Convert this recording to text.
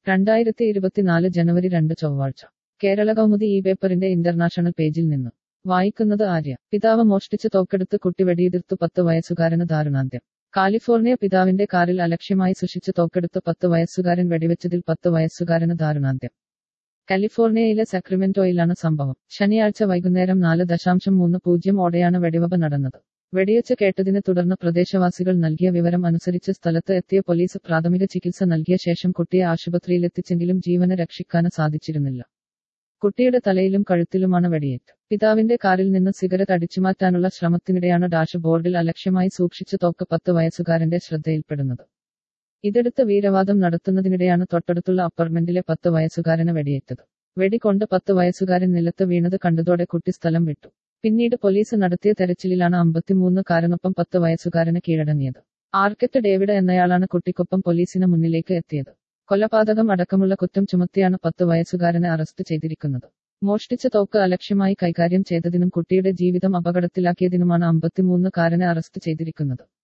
രണ്ടായിരത്തി ഇരുപത്തിനാല് ജനുവരി രണ്ട് ചൊവ്വാഴ്ച കേരള കൗമുദി ഈ പേപ്പറിന്റെ ഇന്റർനാഷണൽ പേജിൽ നിന്ന് വായിക്കുന്നത് ആര്യ പിതാവ് മോഷ്ടിച്ച് തോക്കെടുത്ത് കുട്ടി വെടിയുതിർത്തു പത്ത് വയസ്സുകാരന് ദാരുണാന്ത്യം കാലിഫോർണിയ പിതാവിന്റെ കാറിൽ അലക്ഷ്യമായി സൂക്ഷിച്ച് തോക്കെടുത്ത് പത്ത് വയസ്സുകാരൻ വെടിവെച്ചതിൽ പത്ത് വയസ്സുകാരന് ദാരുണാന്ത്യം കാലിഫോർണിയയിലെ സക്രിമെന്റോയിലാണ് സംഭവം ശനിയാഴ്ച വൈകുന്നേരം നാല് ദശാംശം മൂന്ന് പൂജ്യം ഓടെയാണ് വെടിവെപ്പ് നടന്നത് വെടിയൊച്ച കേട്ടതിനെ തുടർന്ന് പ്രദേശവാസികൾ നൽകിയ വിവരം അനുസരിച്ച് സ്ഥലത്ത് എത്തിയ പോലീസ് പ്രാഥമിക ചികിത്സ നൽകിയ ശേഷം കുട്ടിയെ ആശുപത്രിയിലെത്തിച്ചെങ്കിലും ജീവന് രക്ഷിക്കാൻ സാധിച്ചിരുന്നില്ല കുട്ടിയുടെ തലയിലും കഴുത്തിലുമാണ് വെടിയേറ്റ് പിതാവിന്റെ കാറിൽ നിന്ന് സിഗരറ്റ് അടിച്ചുമാറ്റാനുള്ള ശ്രമത്തിനിടെയാണ് ഡാഷ് ബോർഡിൽ അലക്ഷ്യമായി സൂക്ഷിച്ച് തോക്ക് പത്ത് വയസ്സുകാരന്റെ ശ്രദ്ധയിൽപ്പെടുന്നത് ഇതെടുത്ത് വീരവാദം നടത്തുന്നതിനിടെയാണ് തൊട്ടടുത്തുള്ള അപ്പാർട്ട്മെന്റിലെ പത്ത് വയസ്സുകാരന് വെടിയേറ്റത് വെടികൊണ്ട് പത്ത് വയസ്സുകാരൻ നിലത്ത് വീണത് കണ്ടതോടെ കുട്ടി സ്ഥലം വിട്ടു പിന്നീട് പോലീസ് നടത്തിയ തെരച്ചിലിലാണ് അമ്പത്തിമൂന്ന് കാരനൊപ്പം പത്ത് വയസ്സുകാരന് കീഴടങ്ങിയത് ആർക്കറ്റ് ഡേവിഡ് എന്നയാളാണ് കുട്ടിക്കൊപ്പം പോലീസിന് മുന്നിലേക്ക് എത്തിയത് കൊലപാതകം അടക്കമുള്ള കുറ്റം ചുമത്തിയാണ് പത്ത് വയസ്സുകാരനെ അറസ്റ്റ് ചെയ്തിരിക്കുന്നത് മോഷ്ടിച്ച തോക്ക് അലക്ഷ്യമായി കൈകാര്യം ചെയ്തതിനും കുട്ടിയുടെ ജീവിതം അപകടത്തിലാക്കിയതിനുമാണ് അമ്പത്തിമൂന്ന് കാരനെ അറസ്റ്റ് ചെയ്തിരിക്കുന്നത്